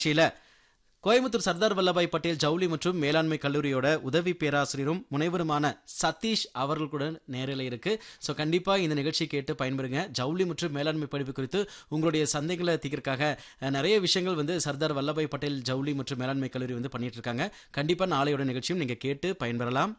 நிகழ்ச்சியில கோயம்புத்தூர் சர்தார் வல்லபாய் பட்டேல் ஜவுளி மற்றும் மேலாண்மை கல்லூரியோட உதவி பேராசிரியரும் முனைவருமான சதீஷ் அவர்கள் கூட நேரில் இருக்கு ஸோ கண்டிப்பா இந்த நிகழ்ச்சி கேட்டு பயன்பெறுங்க ஜவுளி மற்றும் மேலாண்மை படிப்பு குறித்து உங்களுடைய சந்தைகளை தீர்க்கறதுக்காக அஹ், நிறைய விஷயங்கள் வந்து சர்தார் வல்லபாய் பட்டேல் ஜவுளி மற்றும் மேலாண்மை கல்லூரி வந்து பண்ணிட்டு இருக்காங்க கண்டிப்பா நாளையோட நிகழ்ச்சியும் நீங்க கேட்டு பயன்பெறலாம்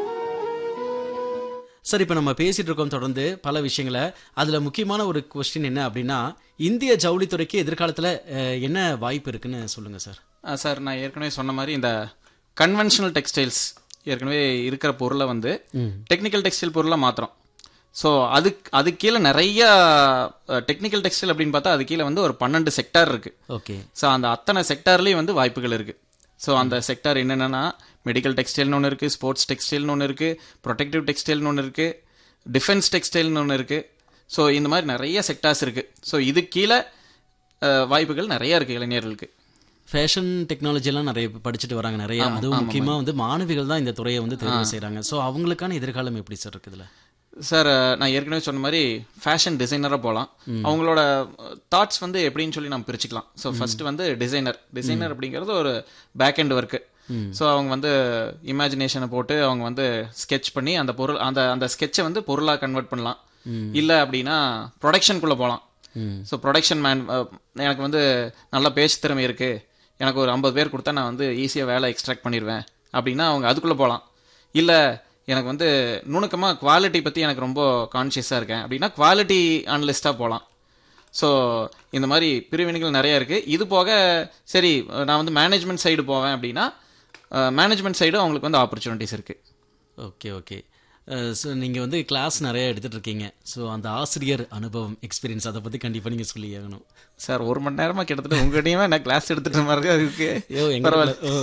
சார் இப்போ நம்ம பேசிட்டு இருக்கோம் தொடர்ந்து பல விஷயங்களை அதுல முக்கியமான ஒரு கொஸ்டின் என்ன அப்படின்னா இந்திய ஜவுளித்துறைக்கு எதிர்காலத்துல அஹ், என்ன வாய்ப்பு இருக்குன்னு சொல்லுங்க சார் ஆ, சார் நான் ஏற்கனவே சொன்ன மாதிரி இந்த கன்வென்ஷனல் டெக்ஸ்டைல்ஸ் ஏற்கனவே இருக்கிற பொருளை வந்து டெக்னிக்கல் டெக்ஸ்டைல் பொருளாக மாற்றுறோம் ஸோ அதுக்கு அது கீழே நிறைய டெக்னிக்கல் டெக்ஸ்டைல் அப்படின்னு பார்த்தா அது கீழே வந்து ஒரு பன்னெண்டு செக்டார் இருக்கு ஓகே ஸோ அந்த அத்தனை செக்டார்லேயும் வந்து வாய்ப்புகள் இருக்கு ஸோ அந்த செக்டார் என்னென்னா மெடிக்கல் டெக்ஸ்டைல்னு ஒன்று இருக்குது ஸ்போர்ட்ஸ் டெக்ஸ்டைல்னு ஒன்று இருக்குது ப்ரொடெக்டிவ் டெக்ஸ்டைல்னு ஒன்று இருக்குது டிஃபென்ஸ் டெக்ஸ்டைல்னு ஒன்று இருக்குது ஸோ இந்த மாதிரி நிறைய செக்டார்ஸ் இருக்குது ஸோ இது கீழே அஹ், வாய்ப்புகள் நிறைய இருக்குது இளைஞர்களுக்கு ஃபேஷன் டெக்னாலஜி எல்லாம் நிறைய பேர் படிச்சுட்டு வராங்க நிறைய அதுவும் முக்கியமா வந்து மாணவிகள் தான் இந்த துறையை வந்து தேர்வு செய்றாங்க ஸோ அவங்களுக்கான எதிர்காலம் எப்படி சார் இருக்குதுல சார் நான் ஏற்கனவே சொன்ன மாதிரி ஃபேஷன் டிசைனராக போகலாம் அவங்களோட தாட்ஸ் வந்து எப்படின்னு சொல்லி நம்ம பிரிச்சுக்கலாம் ஸோ ஃபர்ஸ்ட் வந்து டிசைனர் டிசைனர் அப்படிங்கிறது ஒரு பேக் எண்ட் ஒர்க்கு ஸோ அவங்க வந்து இமேஜினேஷனை போட்டு அவங்க வந்து ஸ்கெட்ச் பண்ணி அந்த பொருள் அந்த அந்த ஸ்கெட்சை வந்து பொருளாக கன்வெர்ட் பண்ணலாம் இல்லை அப்படின்னா ப்ரொடக்ஷனுக்குள்ளே போகலாம் ஸோ ப்ரொடக்ஷன் மேன் எனக்கு வந்து நல்ல பேச்சு திறமை இருக்குது எனக்கு ஒரு ஐம்பது பேர் கொடுத்தா நான் வந்து ஈஸியாக வேலை எக்ஸ்ட்ராக்ட் பண்ணிடுவேன் அப்படின்னா அவங்க அதுக்குள்ளே போகலாம் இல்லை எனக்கு வந்து நுணுக்கமாக குவாலிட்டி பற்றி எனக்கு ரொம்ப கான்ஷியஸாக இருக்கேன் அப்படின்னா குவாலிட்டி அனலிஸ்ட்டாக போகலாம் ஸோ இந்த மாதிரி பிரிவினைகள் நிறைய இருக்குது இது போக சரி நான் வந்து மேனேஜ்மெண்ட் சைடு போவேன் அப்படின்னா மேனேஜ்மெண்ட் சைடு அவங்களுக்கு வந்து ஆப்பர்ச்சுனிட்டிஸ் இருக்குது ஓகே ஓகே ஸோ நீங்கள் வந்து கிளாஸ் நிறைய எடுத்துட்டு இருக்கீங்க ஸோ அந்த ஆசிரியர் அனுபவம் எக்ஸ்பீரியன்ஸ் அதை பற்றி கண்டிப்பாக நீங்கள் சொல்லி ஆகணும் சார் ஒரு மணி நேரமாக கிட்டத்தட்ட உங்ககிட்டயுமே நான் கிளாஸ் எடுத்துகிட்ட மாதிரி தான் இருக்கு ஐயோ எங்க ஓ.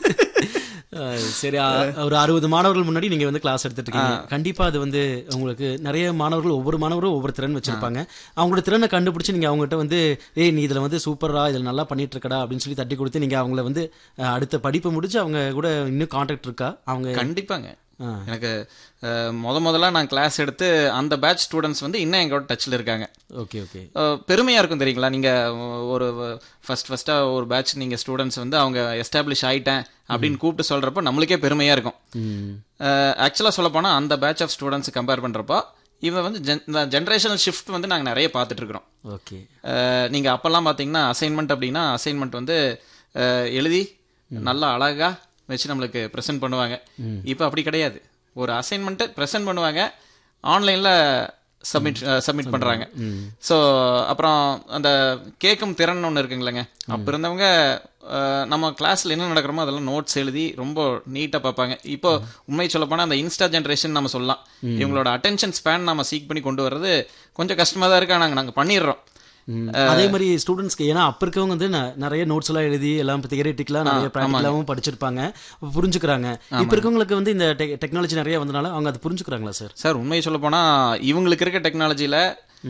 அஹ், சரி அ- ஒரு அறுபது மாணவர்கள் முன்னாடி நீங்க வந்து கிளாஸ் எடுத்துட்டு இருக்கீங்க கண்டிப்பா அது வந்து உங்களுக்கு நிறைய மாணவர்கள் ஒவ்வொரு மாணவரும் ஒவ்வொரு திறன் வச்சிருப்பாங்க அவங்களோட திறனை கண்டுபிடிச்சு நீங்க அவங்ககிட்ட வந்து ஏய் நீ இதுல வந்து சூப்பரா இதுல நல்லா பண்ணிட்டு இருக்கடா அப்படின்னு சொல்லி தட்டி கொடுத்து நீங்க அவங்கள வந்து அஹ், அடுத்த படிப்பு முடிச்சு அவங்க கூட இன்னும் கான்டாக்ட் இருக்கா அவங்க கண்டிப்பாங்க ஆ. எனக்கு அஹ், முத முதல்ல நான் கிளாஸ் எடுத்து அந்த பேட்ச் ஸ்டூடெண்ட்ஸ் வந்து இன்னும் எங்களோட டச்சில் இருக்காங்க ஓகே ஓகே அஹ், பெருமையா இருக்கும் தெரியுங்களா நீங்க ஒரு ஃபர்ஸ்ட் ஃபர்ஸ்டா ஒரு பேட்ச் நீங்க ஸ்டூடெண்ட்ஸ் வந்து அவங்க எஸ்டாப்ளிஷ் ஆயிட்டேன் அப்படின்னு கூப்பிட்டு சொல்றப்போ நம்மளுக்கே பெருமையா இருக்கும் ம் ஆக்சுவலாக சொல்ல போனா அந்த பேட்ச் ஆஃப் ஸ்டூடெண்ட்ஸ் கம்பேர் பண்றப்போ இவன் வந்து gen- இந்த ஜென்ரேஷனல் ஷிஃப்ட் வந்து நாங்கள் நிறைய பார்த்துட்டு இருக்கிறோம் ஓகே அஹ், நீங்க அப்பெல்லாம் பார்த்தீங்கன்னா அசைன்மெண்ட் அப்படின்னா அசைன்மெண்ட் வந்து அஹ், எழுதி நல்லா அழகா வச்சு நம்மளுக்கு ப்ரெசென்ட் பண்ணுவாங்க இப்போ அப்படி கிடையாது ஒரு அசைன்மெண்ட்டை ப்ரெசென்ட் பண்ணுவாங்க ஆன்லைனில் சப்மிட் சப்மிட் பண்ணுறாங்க ஸோ அப்புறம் அந்த கேட்கும் திறன் ஒன்று இருக்குங்களேங்க அப்போ இருந்தவங்க அஹ், நம்ம கிளாஸில் என்ன நடக்கிறோமோ அதெல்லாம் நோட்ஸ் எழுதி ரொம்ப நீட்டாக பார்ப்பாங்க இப்போ உண்மை சொல்லப்போனால் அந்த இன்ஸ்டா ஜென்ரேஷன் நம்ம சொல்லலாம் இவங்களோட அட்டென்ஷன் ஸ்பேன் நம்ம சீக் பண்ணி கொண்டு வர்றது கொஞ்சம் கஷ்டமாக தான் இருக்கு நாங்கள் நாங்கள் பண்ணிடுறோம் ம். அதே மாதிரி ஸ்டூடெண்ட்ஸ்க்கு ஏன்னா அப்ப இருக்கவங்க வந்து ந- நிறைய நோட்ஸ் எல்லாம் எழுதி எல்லாம் தியரிட்டிக்கலா நிறைய ப்ராக்டிகலாவும் படிச்சிருப்பாங்க அப்ப புரிஞ்சுக்கிறாங்க இப்ப இருக்கவங்களுக்கு வந்து இந்த டெக்னாலஜி நிறைய வந்தனால அவங்க அதை புரிஞ்சுக்கிறாங்களா சார் சார் உண்மையை சொல்ல போனா இவங்களுக்கு இருக்க டெக்னாலஜியில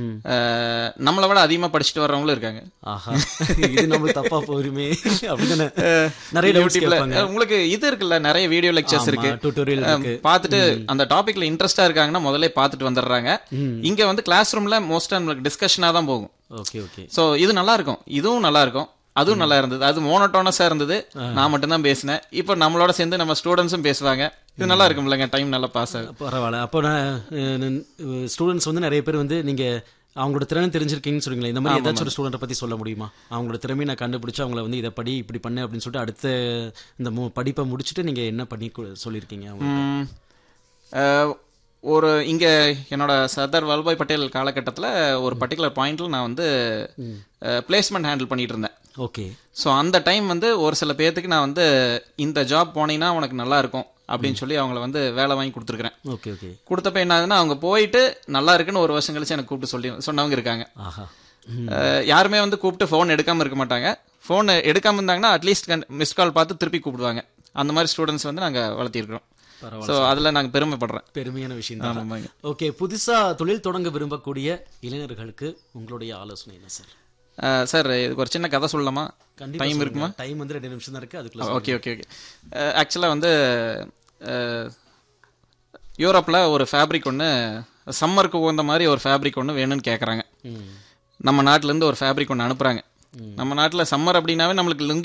நம்மளை விட அதிகமா படிச்சுட்டு வர்றவங்களும் இருக்காங்க ஆஹா இது நம்மளுக்கு தப்பா போயிருமே அப்படிதானே நிறைய டவுட்ஸ் யூடியூப்ல கேட்பாங்க உங்களுக்கு இது இருக்குல்ல நிறைய வீடியோ லெக்சர்ஸ் இருக்கு tutorial அஹ், இருக்கு. பார்த்துட்டு அந்த டாபிக்ல இன்ட்ரெஸ்டா இருக்காங்கன்னா முதல்ல பார்த்துட்டு வந்துடுறாங்க இங்க வந்து கிளாஸ் ரூம்ல மோஸ்டா நம்மளுக்கு டிஸ்கஷனா தான் போகும் ஓகே ஓகே சோ இது நல்லா இருக்கும் இதுவும் நல்லா இருக்கும் அதுவும் நல்லா இருந்தது அது மோனோட்டோனஸா இருந்தது நான் மட்டும் தான் பேசினேன் இப்போ நம்மளோட சேர்ந்து நம்ம ஸ்டூடெண்ட்ஸும் பேசுவாங்க இது நல்லா இருக்கும் இல்லைங்க டைம் நல்லா பாஸ் ஆகும் பரவாயில்ல அப்போ நான் ஸ்டூடெண்ட்ஸ் வந்து நிறைய பேர் வந்து நீங்க அவங்களோட திறனை தெரிஞ்சிருக்கீங்கன்னு சொல்றீங்களா இந்த மாதிரி ஏதாச்சும் ஒரு ஸ்டூடெண்ட்டை பத்தி சொல்ல முடியுமா அவங்களோட திறமையை நான் கண்டுபிடிச்சு அவங்கள வந்து இதை படி இப்படி பண்ணு அப்படின்னு சொல்லிட்டு அடுத்த இந்த மு- படிப்பை முடிச்சுட்டு நீங்க என்ன பண்ணி கு- சொல்லியிருக்கீங்க அவங்க ம். அஹ், ஒரு இங்க என்னோட சர்தார் வல்லபாய் பட்டேல் காலகட்டத்தில் ஒரு பர்டிகுலர் பாயிண்ட்ல நான் வந்து பிளேஸ்மெண்ட் ஹேண்டில் பண்ணிட்டு இருந்தேன் ஓகே ஸோ அந்த டைம் வந்து ஒரு சில பேர்த்துக்கு நான் வந்து இந்த ஜாப் போனீங்கன்னா உனக்கு நல்லா இருக்கும் அப்படின்னு சொல்லி அவங்கள வந்து வேலை வாங்கி கொடுத்துருக்குறேன் ஓகே ஓகே கொடுத்தப்ப என்ன ஆகுதுன்னா அவங்க போயிட்டு நல்லா இருக்குன்னு ஒரு வருஷம் கழிச்சு எனக்கு கூப்பிட்டு சொல்லி சொன்னவங்க இருக்காங்க ஆஹா அஹ், யாருமே வந்து கூப்பிட்டு ஃபோன் எடுக்காம இருக்க மாட்டாங்க ஃபோன் எடுக்காம இருந்தாங்கன்னா அட்லீஸ்ட் மிஸ் கால் பார்த்து திருப்பி கூப்பிடுவாங்க அந்த மாதிரி ஸ்டூடெண்ட்ஸ் வந்து நாங்கள் வளர்த்திருக்கிறோம் ஸோ அதில் நாங்கள் பெருமைப்படுறேன் பெருமையான விஷயம் தான் ஆமாங்க. ஓகே புதுசா தொழில் தொடங்க விரும்பக்கூடிய இளைஞர்களுக்கு உங்களுடைய ஆலோசனை என்ன சார் அஹ், சார் இதுக்கு ஒரு சின்ன கதை சொல்லலாமா டைம் இருக்குமா டைம் வந்து ரெண்டு நிமிஷம் தான் இருக்கு அதுக்குள்ள ஓகே ஓகே ஓகே ஆக்சுவலாக வந்து யூரோப்பில் ஒரு ஃபேப்ரிக் ஒன்று சம்மருக்கு உகந்த மாதிரி ஒரு ஃபேப்ரிக் ஒன்று வேணும்னு கேட்குறாங்க ம். நம்ம நாட்டிலேருந்து ஒரு ஃபேப்ரிக் ஒன்று அனுப்புகிறாங்க நம்ம நாட்டுல சம்மர் அப்படின்னாவே நம்மளுக்கு லுங்கி